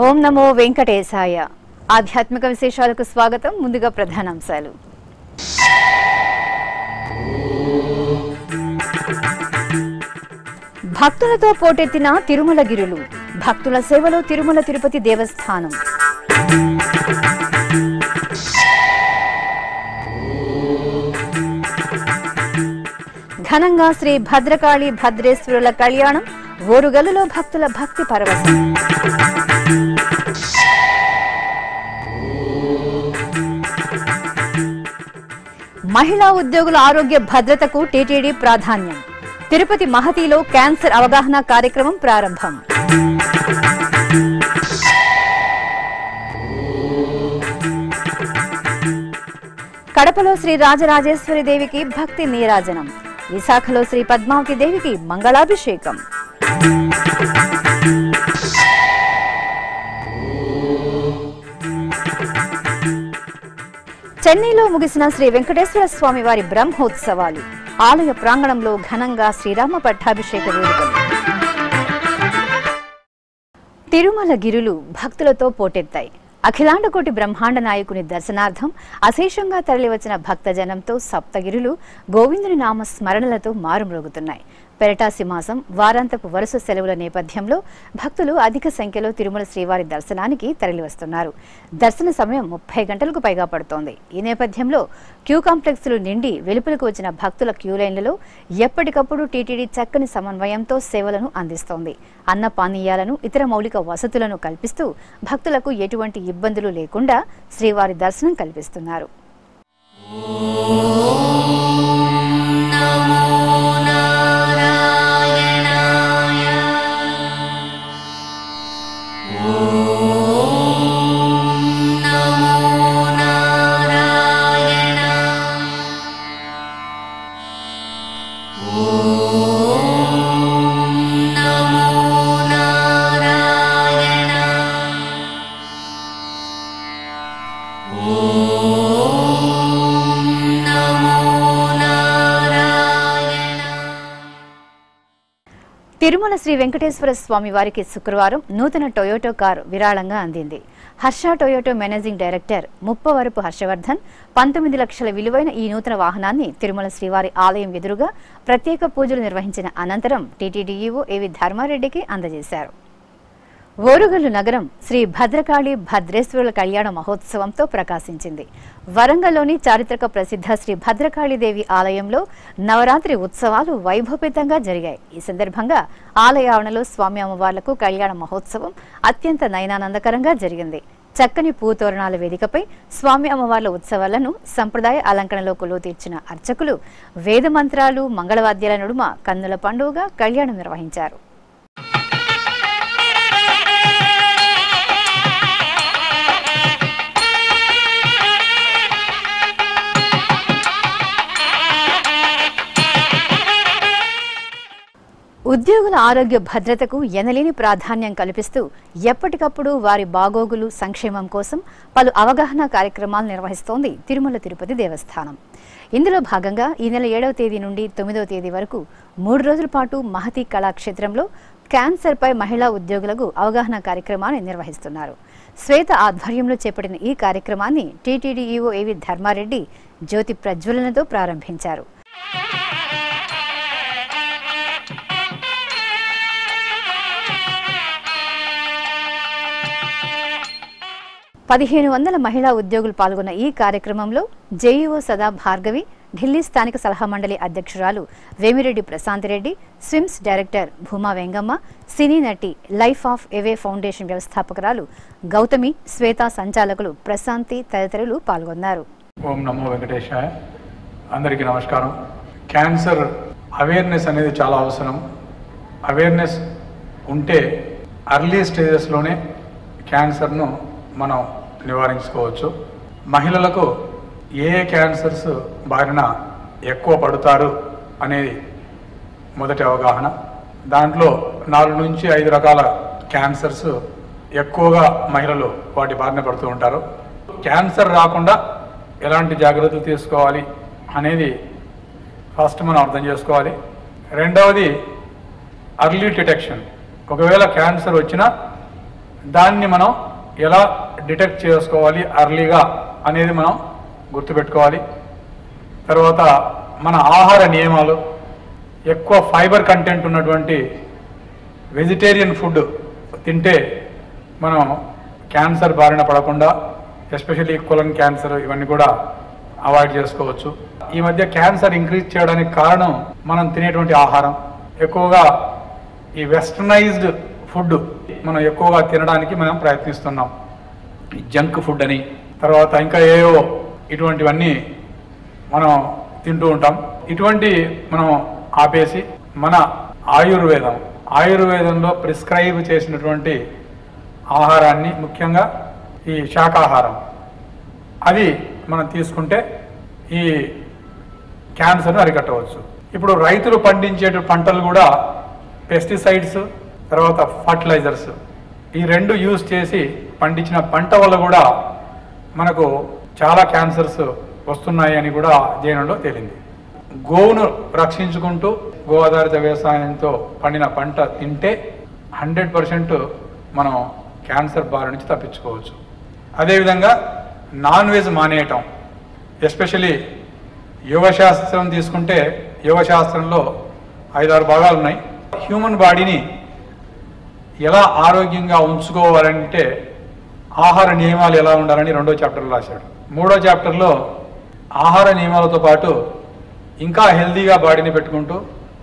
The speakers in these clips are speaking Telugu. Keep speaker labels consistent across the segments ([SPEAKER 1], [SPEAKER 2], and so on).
[SPEAKER 1] ఓం నమో వెంకటేశాయ ఆధ్యాత్మిక విశేషాలకు స్వాగతం ముందుగా ప్రధానాంశాలు భక్తులతో పోటెత్తిన తిరుమల గిరులు భక్తుల సేవలో తిరుమల తిరుపతి దేవస్థానం ఘనంగా శ్రీ భద్రకాళి భద్రేశ్వరుల కళ్యాణం ఓరుగల్లులో భక్తుల భక్తి పరవశం మహిళా ఉద్యోగుల ఆరోగ్య భద్రతకు టీటీడీ ప్రాధాన్యం తిరుపతి మహతిలో క్యాన్సర్ అవగాహన కార్యక్రమం ప్రారంభం కడపలో శ్రీ రాజరాజేశ్వరి దేవికి భక్తి నీరాజనం విశాఖలో శ్రీ పద్మావతి దేవికి మంగళాభిషేకం చెన్నైలో ముగిసిన శ్రీ వెంకటేశ్వర స్వామి వారి బ్రహ్మోత్సవాలు ఆలయ ప్రాంగణంలో ఘనంగా శ్రీరామ పట్టాభిషేక వేడుకలు తిరుమల గిరులు భక్తులతో పోటెత్తాయి అఖిలాండకోటి బ్రహ్మాండ నాయకుని దర్శనార్థం అశేషంగా తరలివచ్చిన భక్తజనంతో సప్తగిరులు గోవిందుని నామ స్మరణలతో మారుమ్రోగుతున్నాయి పెరటాసి మాసం వారాంతపు వరుస సెలవుల నేపథ్యంలో భక్తులు అధిక సంఖ్యలో తిరుమల శ్రీవారి దర్శనానికి తరలివస్తున్నారు దర్శన సమయం ముప్పై గంటలకు పైగా పడుతోంది ఈ నేపథ్యంలో క్యూ కాంప్లెక్స్లు నిండి వెలుపలకు వచ్చిన భక్తుల క్యూ లైన్లలో ఎప్పటికప్పుడు టీటీడీ చక్కని సమన్వయంతో సేవలను అందిస్తోంది అన్న పానీయాలను ఇతర మౌలిక వసతులను కల్పిస్తూ భక్తులకు ఎటువంటి ఇబ్బందులు లేకుండా శ్రీవారి దర్శనం కల్పిస్తున్నారు తిరుమల శ్రీ వెంకటేశ్వర స్వామి వారికి శుక్రవారం నూతన టొయోటో కారు విరాళంగా అందింది Harsha Toyota managing director Muppavarapu Harshavardhan పంతొమ్మిది లక్షల విలువైన ఈ నూతన వాహనాన్ని తిరుమల శ్రీవారి ఆలయం ఎదురుగా ప్రత్యేక పూజలు నిర్వహించిన అనంతరం టీటీడీఈఓ ఏవి ధర్మారెడ్డికి అందజేశారు ఓరుగల్లు నగరం శ్రీ భద్రకాళి భద్రేశ్వరుల కళ్యాణ మహోత్సవంతో ప్రకాశించింది వరంగల్లోని చారిత్రక ప్రసిద్ధ శ్రీ భద్రకాళిదేవి ఆలయంలో నవరాత్రి ఉత్సవాలు వైభవపేతంగా జరిగాయి ఈ సందర్భంగా ఆలయ ఆవరణలో స్వామి అమ్మవార్లకు కళ్యాణ మహోత్సవం అత్యంత నయనానందకరంగా జరిగింది చక్కని పూతోరణాల వేదికపై స్వామి అమ్మవార్ల ఉత్సవాలను సంప్రదాయ అలంకరణలో కొలువు తీర్చిన అర్చకులు వేద మంత్రాలు మంగళవాద్యాల నడుమ కన్నుల పండుగగా కళ్యాణం నిర్వహించారు ఉద్యోగుల ఆరోగ్య భద్రతకు ఎనలేని ప్రాధాన్యం కల్పిస్తూ ఎప్పటికప్పుడు వారి బాగోగులు సంక్షేమం కోసం పలు అవగాహన కార్యక్రమాలు నిర్వహిస్తోంది తిరుమల తిరుపతి దేవస్థానం ఇందులో భాగంగా ఈ నెల ఏడవ తేదీ నుండి తొమ్మిదవ తేదీ వరకు మూడు రోజుల పాటు మహతి కళాక్షేత్రంలో క్యాన్సర్పై మహిళా ఉద్యోగులకు అవగాహన కార్యక్రమాన్ని నిర్వహిస్తున్నారు శ్వేత ఆధ్వర్యంలో చేపట్టిన ఈ కార్యక్రమాన్ని టీటీడీఈఓ ఏవి ధర్మారెడ్డి జ్యోతి ప్రజ్వలనతో ప్రారంభించారు పదిహేను వందల మహిళా ఉద్యోగులు పాల్గొన్న ఈ కార్యక్రమంలో జేఈఓ సదా భార్గవి ఢిల్లీ స్థానిక సలహా మండలి అధ్యక్షురాలు Vemireddy Prashanthi Reddy SVIMS director Bhuma Vengamma cine నటి లైఫ్ ఆఫ్ ఎవే ఫౌండేషన్ వ్యవస్థాపకురాలు గౌతమి శ్వేత సంచాలకులు ప్రశాంతి తదితరులు పాల్గొన్నారు
[SPEAKER 2] ఓం నమో వెంకటేశాయ అందరికీ నమస్కారం క్యాన్సర్ అవేర్నెస్ అనేది చాలా అవసరం అవేర్నెస్ ఉంటే అర్లీ స్టేజెస్లోనే క్యాన్సర్ను మనం నివారించుకోవచ్చు మహిళలకు ఏ ఏ క్యాన్సర్స్ బారిన ఎక్కువ పడతారు అనేది మొదటి అవగాహన దాంట్లో నాలుగు నుంచి ఐదు రకాల క్యాన్సర్స్ ఎక్కువగా మహిళలు వాటి బారిన పడుతూ ఉంటారు క్యాన్సర్ రాకుండా ఎలాంటి జాగ్రత్తలు తీసుకోవాలి అనేది ఫస్ట్ మనం అర్థం చేసుకోవాలి రెండవది అర్లీ డిటెక్షన్ ఒకవేళ క్యాన్సర్ వచ్చినా దాన్ని మనం ఎలా డిటెక్ట్ చేసుకోవాలి అర్లీగా అనేది మనం గుర్తుపెట్టుకోవాలి తర్వాత మన ఆహార నియమాలు ఎక్కువ ఫైబర్ కంటెంట్ ఉన్నటువంటి వెజిటేరియన్ ఫుడ్ తింటే మనం క్యాన్సర్ బారిన పడకుండా ఎస్పెషల్లీ కొలన్ క్యాన్సర్ ఇవన్నీ కూడా అవాయిడ్ చేసుకోవచ్చు ఈ మధ్య క్యాన్సర్ ఇంక్రీజ్ చేయడానికి కారణం మనం తినేటువంటి ఆహారం ఎక్కువగా ఈ వెస్టర్నైజ్డ్ ఫుడ్ మనం ఎక్కువగా తినడానికి మనం ప్రయత్నిస్తున్నాం ఈ జంక్ ఫుడ్ అని తర్వాత ఇంకా ఏవో ఇటువంటివన్నీ మనం తింటూ ఉంటాం ఇటువంటి మనం ఆపేసి మన ఆయుర్వేదం ఆయుర్వేదంలో ప్రిస్క్రైబ్ చేసినటువంటి ఆహారాన్ని ముఖ్యంగా ఈ శాకాహారం అది మనం తీసుకుంటే ఈ క్యాన్సర్ను అరికట్టవచ్చు ఇప్పుడు రైతులు పండించే పంటలు కూడా పెస్టిసైడ్స్ తర్వాత ఫర్టిలైజర్స్ ఈ రెండు యూజ్ చేసి పండించిన పంట వల్ల కూడా మనకు చాలా క్యాన్సర్స్ వస్తున్నాయి అని కూడా అధ్యయనంలో తేలింది గోవును రక్షించుకుంటూ గో ఆధారిత వ్యవసాయంతో పండిన పంట తింటే హండ్రెడ్ పర్సెంట్ మనం క్యాన్సర్ బారి నుంచి తప్పించుకోవచ్చు అదేవిధంగా నాన్ వెజ్ మానేయటం ఎస్పెషలీ యోగశాస్త్రం తీసుకుంటే యోగశాస్త్రంలో ఐదారు భాగాలు ఉన్నాయి హ్యూమన్ బాడీని ఎలా ఆరోగ్యంగా ఉంచుకోవాలంటే ఆహార నియమాలు ఎలా ఉండాలని రెండో చాప్టర్లో రాశాడు మూడో చాప్టర్లో ఆహార నియమాలతో పాటు ఇంకా హెల్దీగా బాడీని పెట్టుకుంటూ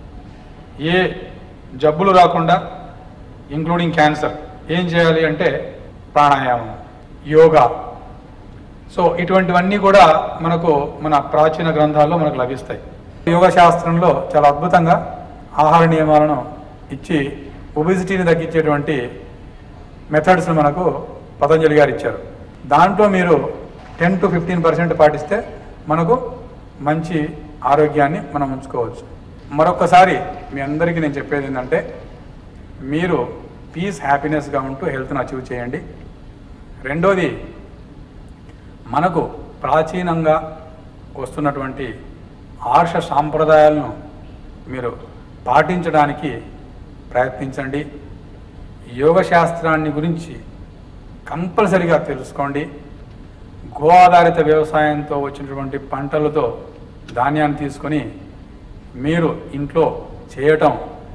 [SPEAKER 2] ఏ జబ్బులు రాకుండా ఇంక్లూడింగ్ క్యాన్సర్ ఏం చేయాలి అంటే ప్రాణాయామం యోగా సో ఇటువంటివన్నీ కూడా మనకు మన ప్రాచీన గ్రంథాల్లో మనకు లభిస్తాయి యోగ శాస్త్రంలో చాలా అద్భుతంగా ఆహార నియమాలను ఇచ్చి ఒబిసిటీని తగ్గించేటువంటి మెథడ్స్ మనకు పతంజలి గారు ఇచ్చారు దాంట్లో మీరు టెన్ టు ఫిఫ్టీన్ పర్సెంట్ పాటిస్తే మనకు మంచి ఆరోగ్యాన్ని మనం ఉంచుకోవచ్చు మరొకసారి మీ అందరికీ నేను చెప్పేది ఏంటంటే మీరు పీస్ హ్యాపీనెస్గా ఉంటూ హెల్త్ను అచీవ్ చేయండి రెండోది మనకు ప్రాచీనంగా వస్తున్నటువంటి ఆర్ష సాంప్రదాయాలను మీరు పాటించడానికి ప్రయత్నించండి యోగ శాస్త్రాన్ని గురించి కంపల్సరిగా తెలుసుకోండి గో ఆధారిత వ్యవసాయంతో వచ్చినటువంటి పంటలతో ధాన్యాన్ని తీసుకొని మీరు ఇంట్లో చేయటం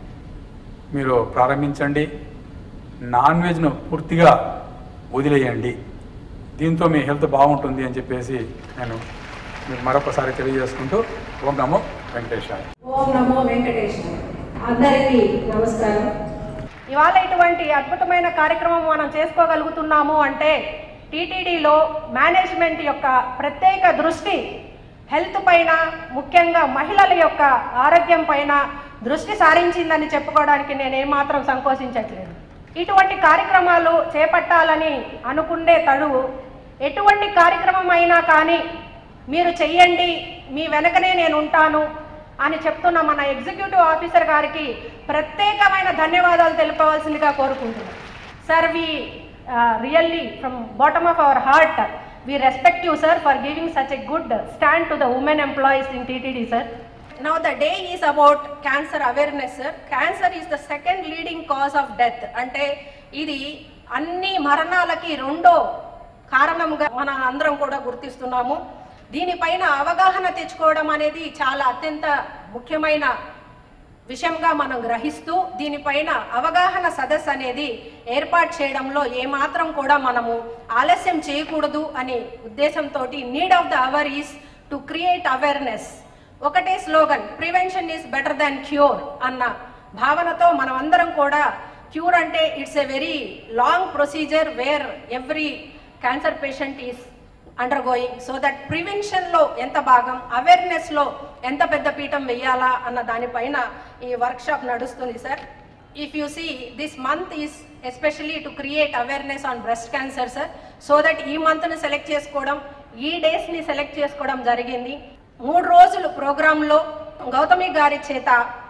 [SPEAKER 2] మీరు ప్రారంభించండి నాన్ వెజ్ను పూర్తిగా వదిలేయండి దీంతో మీ హెల్త్ బాగుంటుంది అని చెప్పేసి నేను మీకు మరొకసారి తెలియజేసుకుంటూ ఓం నమో వెంకటేశాయ
[SPEAKER 3] ఓం నమో వెంకటేశ్వర అందరికీ నమస్కారం
[SPEAKER 4] ఇవాళ ఇటువంటి అద్భుతమైన కార్యక్రమం మనం చేసుకోగలుగుతున్నాము అంటే టీటీడీలో మేనేజ్మెంట్ యొక్క ప్రత్యేక దృష్టి హెల్త్ పైన ముఖ్యంగా మహిళల యొక్క ఆరోగ్యం పైన దృష్టి సారించిందని చెప్పుకోవడానికి నేను ఏమాత్రం సంకోచించట్లేదు ఇటువంటి కార్యక్రమాలు చేపట్టాలని అనుకుండే తడువు ఎటువంటి కార్యక్రమం అయినా కానీ మీరు చెయ్యండి మీ వెనకనే నేను ఉంటాను అని చెప్తున్న మన ఎగ్జిక్యూటివ్ ఆఫీసర్ గారికి ప్రత్యేకమైన ధన్యవాదాలు తెలుపవలసిందిగా కోరుకుంటున్నాను sir we really from bottom of our heart we respect you sir for giving such a good stand to the women employees in TTD sir now the day is about cancer awareness sir cancer is the second leading cause of death అంటే ఇది అన్ని మరణాలకి రెండో కారణంగా మన అందరం కూడా గుర్తిస్తున్నాము దీనిపైన అవగాహన తెచ్చుకోవడం అనేది చాలా అత్యంత ముఖ్యమైన విషయంగా మనం గ్రహిస్తూ దీనిపైన అవగాహన సదస్సు అనేది ఏర్పాటు చేయడంలో ఏమాత్రం కూడా మనము ఆలస్యం చేయకూడదు అనే ఉద్దేశంతో need of the hour is to create awareness ఒకటే slogan prevention is better than cure అన్న భావనతో మనం అందరం కూడా క్యూర్ అంటే it's a very long procedure where every cancer patient is undergoing so that ప్రివెన్షన్లో ఎంత భాగం అవేర్నెస్లో ఎంత పెద్ద పీఠం వెయ్యాలా అన్న దానిపైన ఈ వర్క్షాప్ నడుస్తుంది sir if you see this month is especially to create awareness on breast cancer sir so that ఈ మంత్ని సెలెక్ట్ చేసుకోవడం ఈ డేస్ని సెలెక్ట్ చేసుకోవడం జరిగింది మూడు రోజులు ప్రోగ్రాంలో గౌతమి గారి చేత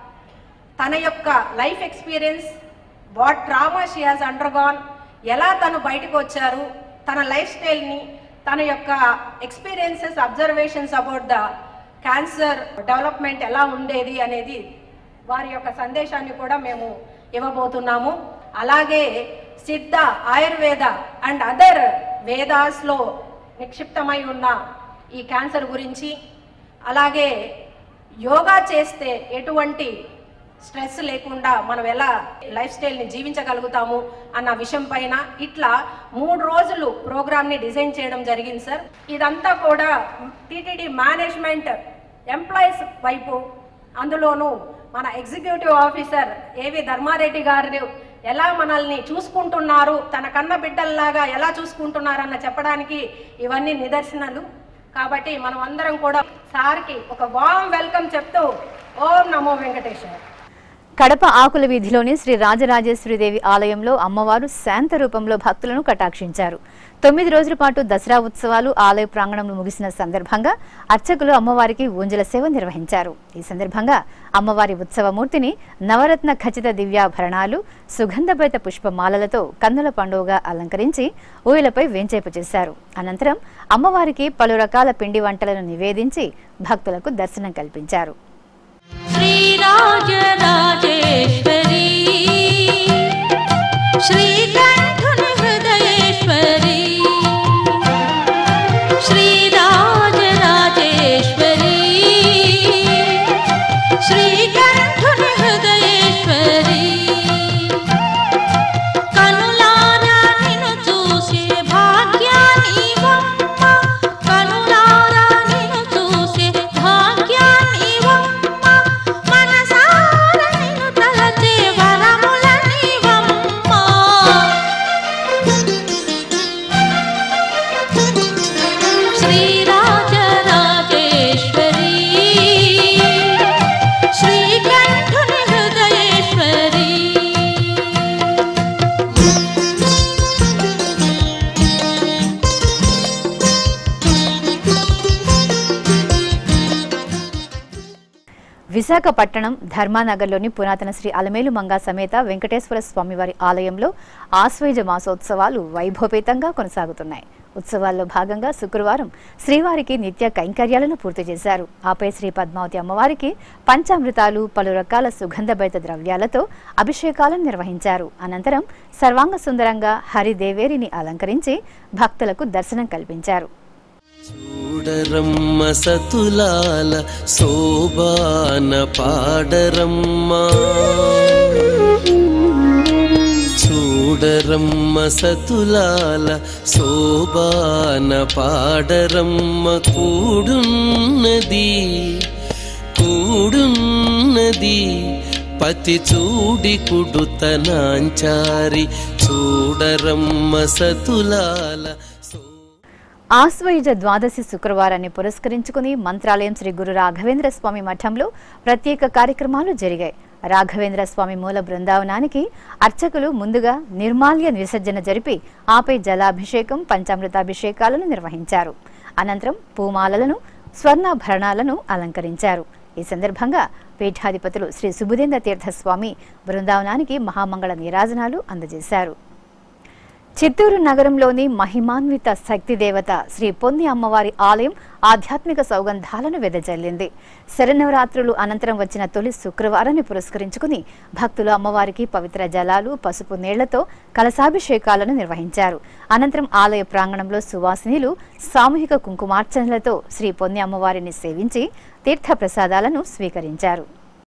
[SPEAKER 4] తన యొక్క life experience what trauma she has undergone ఎలా తను బయటకు వచ్చారు తన లైఫ్ స్టైల్ని తన యొక్క experiences observations about the cancer development ఎలా ఉండేది అనేది వారి యొక్క సందేశాన్ని కూడా మేము ఇవ్వబోతున్నాము అలాగే సిద్ధ ఆయుర్వేద అండ్ అదర్ వేదాస్లో నిక్షిప్తమై ఉన్న ఈ క్యాన్సర్ గురించి అలాగే యోగా చేస్తే ఎటువంటి స్ట్రెస్ లేకుండా మనం ఎలా లైఫ్ స్టైల్ని జీవించగలుగుతాము అన్న విషయం పైన ఇట్లా మూడు రోజులు ప్రోగ్రామ్ని డిజైన్ చేయడం జరిగింది సార్ ఇదంతా కూడా టీటీడీ మేనేజ్మెంట్ ఎంప్లాయీస్ వైపు అందులోనూ మన ఎగ్జిక్యూటివ్ ఆఫీసర్ ఏవి ధర్మారెడ్డి గారు ఎలా మనల్ని చూసుకుంటున్నారు తన కన్న బిడ్డల్లాగా ఎలా చూసుకుంటున్నారన్న చెప్పడానికి ఇవన్నీ నిదర్శనలు కాబట్టి మనం అందరం కూడా సార్కి ఒక వామ్ వెల్కమ్ చెప్తూ ఓం నమో వెంకటేశ్వర
[SPEAKER 1] కడప ఆకుల వీధిలోని శ్రీ రాజరాజేశ్వరిదేవి ఆలయంలో అమ్మవారు శాంత రూపంలో భక్తులను కటాక్షించారు తొమ్మిది రోజుల పాటు దసరా ఉత్సవాలు ఆలయ ప్రాంగణంలో ముగిసిన సందర్భంగా అర్చకులు అమ్మవారికి ఊంజల సేవ నిర్వహించారు ఈ సందర్భంగా అమ్మవారి ఉత్సవమూర్తిని నవరత్న ఖచ్చిత దివ్యాభరణాలు సుగంధభరిత పుష్పమాలలతో కన్నుల పండుగగా అలంకరించి ఊయలపై వేంచేపు చేశారు అనంతరం అమ్మవారికి పలు రకాల పిండి వంటలను నివేదించి భక్తులకు దర్శనం కల్పించారు
[SPEAKER 5] श्रीराजराजेश्वरी श्रीकण्ठुनि हृदयेश्वरी श्रीराजराजेश्वरी श्रीकण्ठुनि हृदयेश्वरी కనులారా నిన్ను చూసే భాగ్యానివమ్మ కనులారా నిన్ను చూసే భాగ్యానివమ్మ మనసారా నిన్ను తలచే వరములనివమ్మ శ్రీరాజరాజేశ్వరీ శ్రీకంఠుని హృదయేశ్వరీ
[SPEAKER 1] విశాఖపట్నం ధర్మానగర్లోని పురాతన శ్రీ అలమేలు మంగా సమేత వెంకటేశ్వర స్వామివారి ఆలయంలో ఆశ్వయుజ మాసోత్సవాలు వైభవపేతంగా కొనసాగుతున్నాయి ఉత్సవాల్లో భాగంగా శుక్రవారం శ్రీవారికి నిత్య కైంకర్యాలను పూర్తి చేశారు ఆపై శ్రీ పద్మావతి అమ్మవారికి పంచామృతాలు పలు రకాల సుగంధభరిత ద్రవ్యాలతో అభిషేకాలను నిర్వహించారు అనంతరం సర్వాంగ సుందరంగా హరిదేవేరిని అలంకరించి భక్తులకు దర్శనం కల్పించారు
[SPEAKER 6] చూడరమ్మ సతులాల శోభాన పాడరమ్మ చూడరమ్మ సతులాల శోభాన పాడరమ్మ కూడున్నది కూడున్నది పతి చూడి కుడుతనాంచారి చూడరమ్మ సతులాల సో
[SPEAKER 1] ఆశ్వయుజ ద్వాదశి శుక్రవారాన్ని పురస్కరించుకుని మంత్రాలయం శ్రీ గురు రాఘవేంద్ర స్వామి మఠంలో ప్రత్యేక కార్యక్రమాలు జరిగాయి రాఘవేంద్ర స్వామి మూల బృందావనానికి అర్చకులు ముందుగా నిర్మాల్య విసర్జన జరిపి ఆపై జలాభిషేకం పంచామృతాభిషేకాలను నిర్వహించారు అనంతరం పూమాలలను స్వర్ణాభరణాలను అలంకరించారు ఈ సందర్భంగా పీఠాధిపతులు శ్రీ సుబుధేంద్ర తీర్థ స్వామి బృందావనానికి మహామంగళ నీరాజనాలు అందజేశారు చిత్తూరు నగరంలోని మహిమాన్విత శక్తి దేవత శ్రీ పొన్ని అమ్మవారి ఆలయం ఆధ్యాత్మిక సౌగంధాలను వెదజల్లింది శరన్నవరాత్రులు అనంతరం వచ్చిన తొలి శుక్రవారాన్ని పురస్కరించుకుని భక్తులు అమ్మవారికి పవిత్ర జలాలు పసుపు నీళ్లతో కలశాభిషేకాలను నిర్వహించారు అనంతరం ఆలయ ప్రాంగణంలో సువాసినిలు సామూహిక కుంకుమార్చనలతో శ్రీ పొన్ని అమ్మవారిని సేవించి తీర్థ ప్రసాదాలను స్వీకరించారు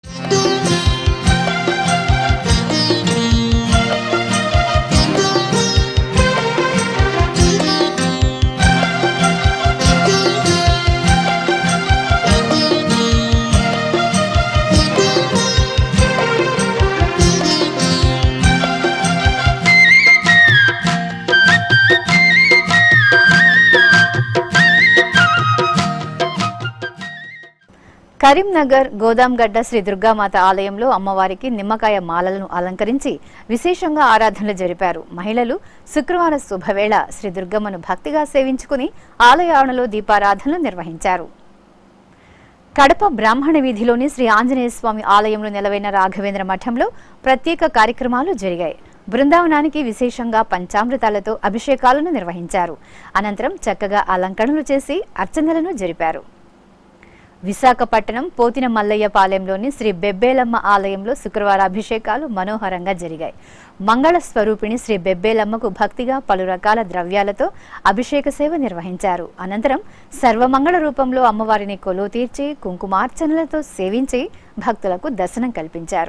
[SPEAKER 1] కరీంనగర్ గోదాంగడ్డ శ్రీ దుర్గామాత ఆలయంలో అమ్మవారికి నిమ్మకాయ మాలలను అలంకరించి విశేషంగా ఆరాధనలు జరిపారు మహిళలు శుక్రవార శుభవేళ శ్రీ దుర్గమ్మను భక్తిగా సేవించుకుని ఆలయ ఆవరణలో దీపారాధనలు నిర్వహించారు కడప బ్రాహ్మణ వీధిలోని శ్రీ ఆంజనేయ స్వామి ఆలయంలో నెలవైన రాఘవేంద్ర మఠంలో ప్రత్యేక కార్యక్రమాలు జరిగాయి బృందావనానికి విశేషంగా పంచామృతాలతో అభిషేకాలను నిర్వహించారు అనంతరం చక్కగా అలంకరణలు చేసి అర్చనలను జరిపారు విశాఖపట్నం పోతిన మల్లయ్య పాలెంలోని శ్రీ బెబ్బేలమ్మ ఆలయంలో శుక్రవారం అభిషేకాలు మనోహరంగా జరిగాయి మంగళ స్వరూపిణి శ్రీ బెబ్బేలమ్మకు భక్తిగా పలు రకాల ద్రవ్యాలతో అభిషేక సేవ నిర్వహించారు అనంతరం సర్వమంగళ రూపంలో అమ్మవారిని కొలువు తీర్చి కుంకుమార్చనలతో సేవించి భక్తులకు దర్శనం కల్పించారు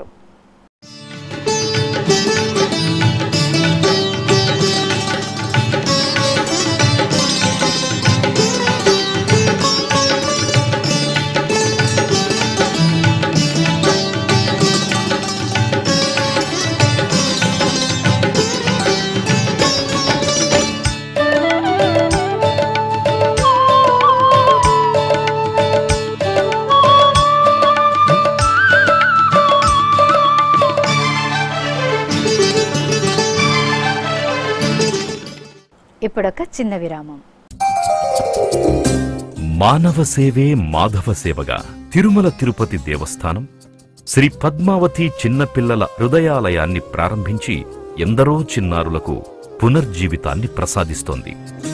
[SPEAKER 1] ఇప్పుడొక చిన్న విరామం
[SPEAKER 7] మానవ సేవే మాధవ సేవగా తిరుమల తిరుపతి దేవస్థానం శ్రీ పద్మావతి చిన్నపిల్లల హృదయాలయాన్ని ప్రారంభించి ఎందరో చిన్నారులకు పునర్జీవితాన్ని ప్రసాదిస్తోంది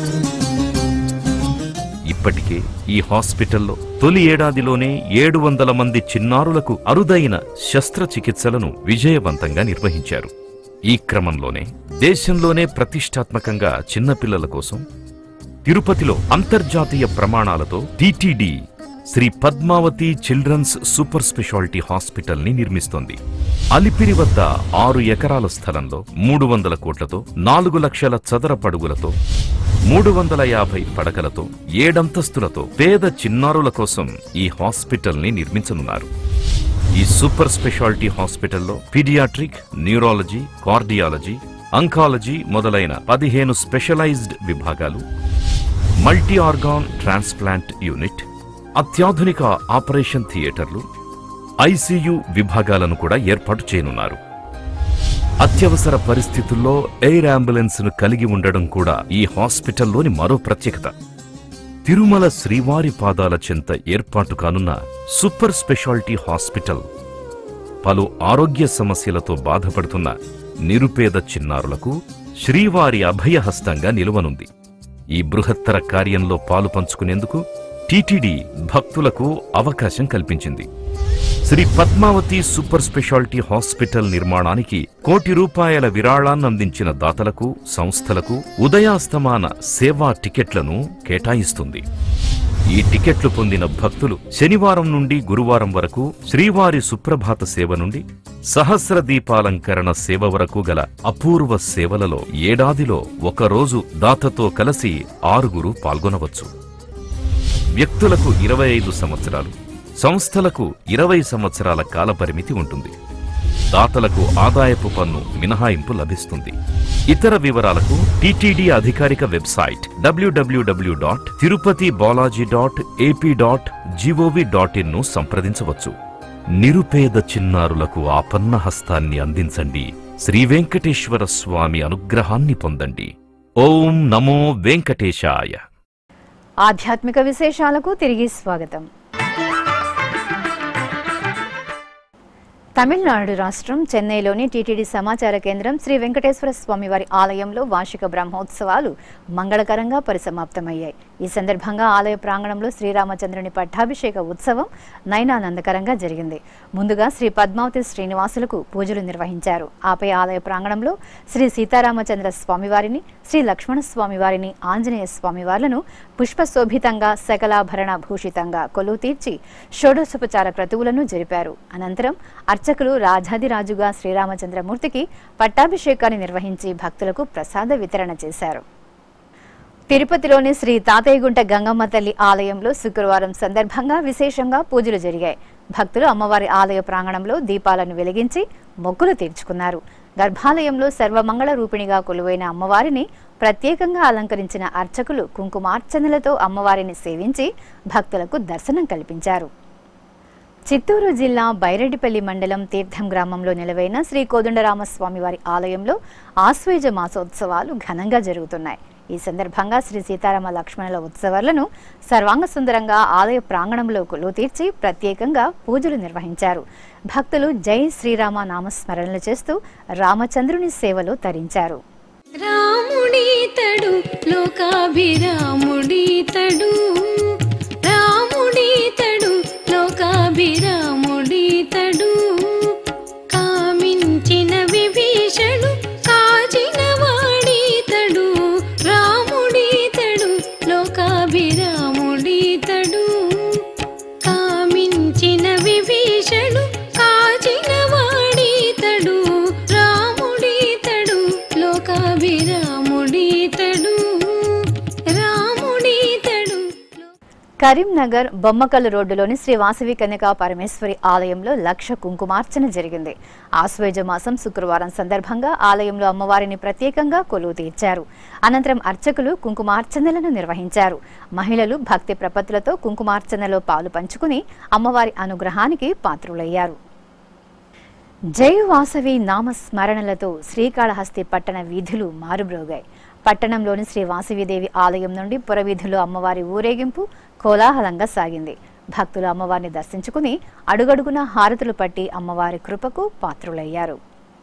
[SPEAKER 7] ఇప్పటికే ఈ హాస్పిటల్లో తొలి ఏడాదిలోనే ఏడు వందల మంది చిన్నారులకు అరుదైన శస్త్రచికిత్సలను విజయవంతంగా నిర్వహించారు ఈ క్రమంలోనే దేశంలోనే ప్రతిష్టాత్మకంగా చిన్నపిల్లల కోసం తిరుపతిలో అంతర్జాతీయ ప్రమాణాలతో TTD Sri Padmavathi children's super speciality hospital ని నిర్మిస్తోంది అలిపిరి వద్ద ఆరు ఎకరాల స్థలంలో మూడు వందల కోట్లతో నాలుగు లక్షల చదరపడుగులతో మూడు వందల యాభై పడకలతో ఏడంతస్తులతో పేద చిన్నారుల కోసం ఈ హాస్పిటల్ ని నిర్మించనున్నారు ఈ సూపర్ స్పెషాలిటీ హాస్పిటల్లో పీడియాట్రిక్ న్యూరాలజీ కార్డియాలజీ అంకాలజీ మొదలైన పదిహేను స్పెషలైజ్డ్ విభాగాలు మల్టీ ఆర్గాన్ ట్రాన్స్ప్లాంట్ యూనిట్ అత్యాధునిక ఆపరేషన్ థియేటర్లు ఐసీయూ విభాగాలను కూడా ఏర్పాటు చేయనున్నారు అత్యవసర పరిస్థితుల్లో ఎయిర్ అంబులెన్స్ ను కలిగి ఉండడం కూడా ఈ హాస్పిటల్లోని మరో ప్రత్యేకత తిరుమల శ్రీవారి పాదాల చెంత ఏర్పాటు కానున్న సూపర్ స్పెషాలిటీ హాస్పిటల్ పలు ఆరోగ్య సమస్యలతో బాధపడుతున్న నిరుపేద చిన్నారులకు శ్రీవారి అభయహస్తంగా నిలువనుంది ఈ బృహత్తర కార్యంలో పాలు పంచుకునేందుకు టిటిడి భక్తులకు అవకాశం కల్పించింది Sri Padmavathi super speciality hospital నిర్మాణానికి కోటి రూపాయల విరాళాన్ని అందించిన దాతలకు సంస్థలకు ఉదయాస్తమాన సేవా టికెట్లను కేటాయిస్తుంది ఈ టికెట్లు పొందిన భక్తులు శనివారం నుండి గురువారం వరకు శ్రీవారి సుప్రభాత సేవ నుండి సహస్ర దీపాలంకరణ సేవ వరకు గల అపూర్వ సేవలలో ఏడాదిలో ఒకరోజు దాతతో కలిసి ఆరుగురు పాల్గొనవచ్చు వ్యక్తులకు ఇరవై ఐదు సంవత్సరాలు సంస్థలకు ఇరవై సంవత్సరాల కాలపరిమితి ఉంటుంది దాతలకు ఆదాయపు పన్ను మినహాయింపు లభిస్తుంది ఇతర వివరాలకు టిటిడి అధికారిక website W W W dot Tirupati Balaji dot AP dot G O V dot in ను సంప్రదించవచ్చు నిరుపేద చిన్నారులకు ఆపన్న హస్తాన్ని అందించండి శ్రీ వెంకటేశ్వర స్వామి అనుగ్రహాన్ని పొందండి ఓం నమో వెంకటేశాయ
[SPEAKER 1] ఆధ్యాత్మిక విశేషాలకు తిరిగి స్వాగతం తమిళనాడు రాష్ట్రం చెన్నైలోని టీటీడీ సమాచార కేంద్రం శ్రీ వెంకటేశ్వర స్వామి వారి ఆలయంలో వార్షిక బ్రహ్మోత్సవాలు మంగళకరంగా పరిసమాప్తమయ్యాయి ఈ సందర్భంగా ఆలయ ప్రాంగణంలో శ్రీరామచంద్రుని పట్టాభిషేక ఉత్సవం నయనానందకరంగా జరిగింది ముందుగా శ్రీ పద్మావతి శ్రీనివాసులకు పూజలు నిర్వహించారు ఆపై ఆలయ ప్రాంగణంలో శ్రీ సీతారామచంద్ర స్వామివారిని శ్రీ లక్ష్మణ స్వామివారిని ఆంజనేయ స్వామివార్లను పుష్పశోభితంగా సకలాభరణ భూషితంగా కొలువు తీర్చి షోడశోపచార క్రతువులను జరిపారు అనంతరం అర్చకులు రాజాదిరాజుగా శ్రీరామచంద్రమూర్తికి పట్టాభిషేకాన్ని నిర్వహించి భక్తులకు ప్రసాద వితరణ చేశారు తిరుపతిలోని శ్రీ తాతయ్యగుంట గంగమ్మ తల్లి ఆలయంలో శుక్రవారం సందర్భంగా విశేషంగా పూజలు జరిగాయి భక్తులు అమ్మవారి ఆలయ ప్రాంగణంలో దీపాలను వెలిగించి మొక్కులు తీర్చుకున్నారు గర్భాలయంలో సర్వమంగళ రూపిణిగా కొలువైన అమ్మవారిని ప్రత్యేకంగా అలంకరించిన అర్చకులు కుంకుమార్చనలతో అమ్మవారిని సేవించి భక్తులకు దర్శనం కల్పించారు చిత్తూరు జిల్లా బైరెడ్డిపల్లి మండలం తీర్థం గ్రామంలో నిలవైన శ్రీ కోదండరామస్వామి వారి ఆలయంలో ఆశ్వేజ మాసోత్సవాలు ఘనంగా జరుగుతున్నాయి ఈ సందర్భంగా శ్రీ సీతారామ లక్ష్మణుల ఉత్సవాలను సర్వాంగ సుందరంగా ఆలయ ప్రాంగణంలో కొలువు తీర్చి ప్రత్యేకంగా పూజలు నిర్వహించారు భక్తులు జై శ్రీరామ నామస్మరణలు చేస్తూ రామచంద్రుని సేవలో తరించారు
[SPEAKER 5] రాముడీతడు లోకాభిరాముడీతడు రాముడీతడు లోకాభిరాముడీతడు కామించిన విభీషణు కాచిన వాడీతడు రాముడీతడు లోకాభిరాముడీతడు కామించిన విభీషణు కాచిన వాడీతడు రాముడీతడు లోకాభిరాముడీతడు రాముడీతడు
[SPEAKER 1] కరీంనగర్ బొమ్మకల్లు రోడ్డులోని శ్రీ వాసవి కన్యకా పరమేశ్వరి ఆలయంలో లక్ష కుంకుమార్చన జరిగింది ఆశ్వేజ మాసం శుక్రవారం సందర్భంగా ఆలయంలో అమ్మవారిని ప్రత్యేకంగా కొలువు తీర్చారు అనంతరం అర్చకులు కుంకుమార్చనలను నిర్వహించారు మహిళలు భక్తి ప్రపత్తులతో కుంకుమార్చనలో పాలు పంచుకుని అమ్మవారి అనుగ్రహానికి పాత్రులయ్యారు జై వాసవి నామస్మరణలతో శ్రీకాళహస్తి పట్టణ వీధులు మారుమ్రోగాయి పట్టణంలోని శ్రీ వాసవిదేవి ఆలయం నుండి పురవీధుల్లో అమ్మవారి ఊరేగింపు కోలాహలంగా సాగింది భక్తులు అమ్మవారిని దర్శించుకుని అడుగడుగున హారతులు పట్టి అమ్మవారి కృపకు పాత్రులయ్యారు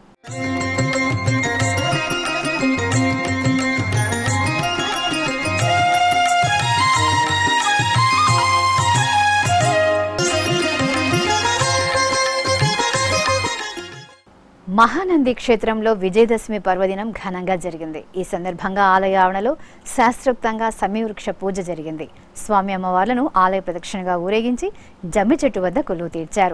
[SPEAKER 1] మహానంది క్షేత్రంలో విజయదశమి పర్వదినం ఘనంగా జరిగింది ఈ సందర్భంగా ఆలయ ఆవరణలో శాస్త్రోక్తంగా సమీవృక్ష పూజ జరిగింది స్వామి అమ్మవార్లను ఆలయ ప్రదక్షిణగా ఊరేగించి జమ్మి చెట్టు వద్ద కొలువు తీర్చారు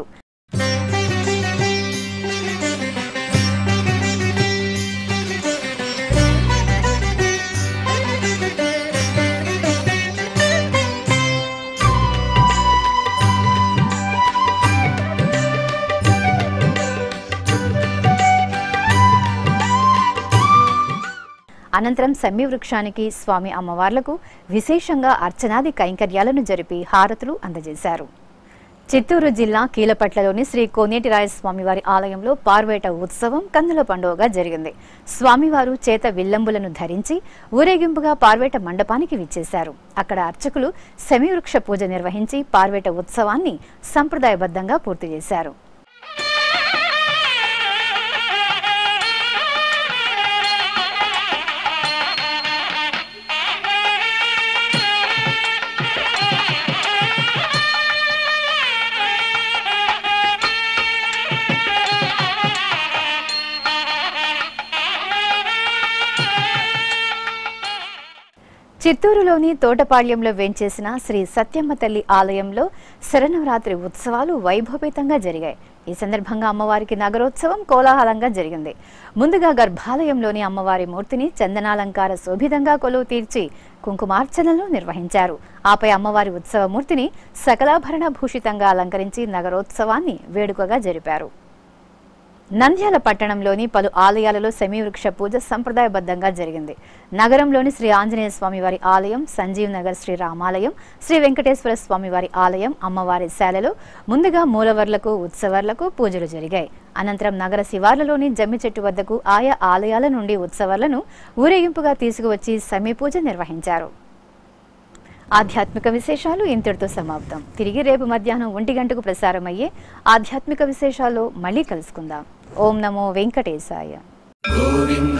[SPEAKER 1] అనంతరం సమ్మి వృక్షానికి స్వామి అమ్మవార్లకు విశేషంగా అర్చనాది కైంకర్యాలను జరిపి హారతులు అందజేశారు చిత్తూరు జిల్లా కీలపట్లలోని శ్రీ కోనేటిరాయ స్వామివారి ఆలయంలో పార్వేట ఉత్సవం కందుల పండుగగా జరిగింది స్వామివారు చేత విల్లంబులను ధరించి ఊరేగింపుగా పార్వేట మండపానికి విచ్చేశారు అక్కడ అర్చకులు శమీవృక్ష పూజ నిర్వహించి పార్వేట ఉత్సవాన్ని సంప్రదాయబద్ధంగా పూర్తి చేశారు చిత్తూరులోని తోటపాళ్యంలో వేంచేసిన శ్రీ సత్యమ్మ తల్లి ఆలయంలో శరనవరాత్రి ఉత్సవాలు వైభవపేతంగా జరిగాయి ఈ సందర్భంగా అమ్మవారికి నగరోత్సవం కోలాహలంగా జరిగింది ముందుగా గర్భాలయంలోని అమ్మవారి మూర్తిని చందనాలంకార శోభితంగా కొలువు తీర్చి కుంకుమార్చనలు నిర్వహించారు ఆపై అమ్మవారి ఉత్సవ మూర్తిని సకలాభరణ భూషితంగా అలంకరించి నగరోత్సవాన్ని వేడుకగా జరిపారు నంద్యాల పట్టణంలోని పలు ఆలయాలలో వృక్ష పూజ సంప్రదాయబద్ధంగా జరిగింది నగరంలోని శ్రీ ఆంజనేయ స్వామి వారి ఆలయం సంజీవ్ నగర్ శ్రీ రామాలయం శ్రీ వెంకటేశ్వర స్వామి వారి ఆలయం అమ్మవారి శాలలో ముందుగా మూలవర్లకు ఉత్సవర్లకు పూజలు జరిగాయి అనంతరం నగర శివార్లలోని జమ్మి చెట్టు వద్దకు ఆయా ఆలయాల నుండి ఉత్సవర్లను ఊరేగింపుగా తీసుకువచ్చి సమీ పూజ నిర్వహించారు ఆధ్యాత్మిక విశేషాలు ఇంతటితో సమాప్తం తిరిగి రేపు మధ్యాహ్నం ఒంటి గంటకు ప్రసారమయ్యే ఆధ్యాత్మిక విశేషాల్లో మళ్ళీ కలుసుకుందాం ఓం నమో వెంకటేశాయ
[SPEAKER 6] గోవింద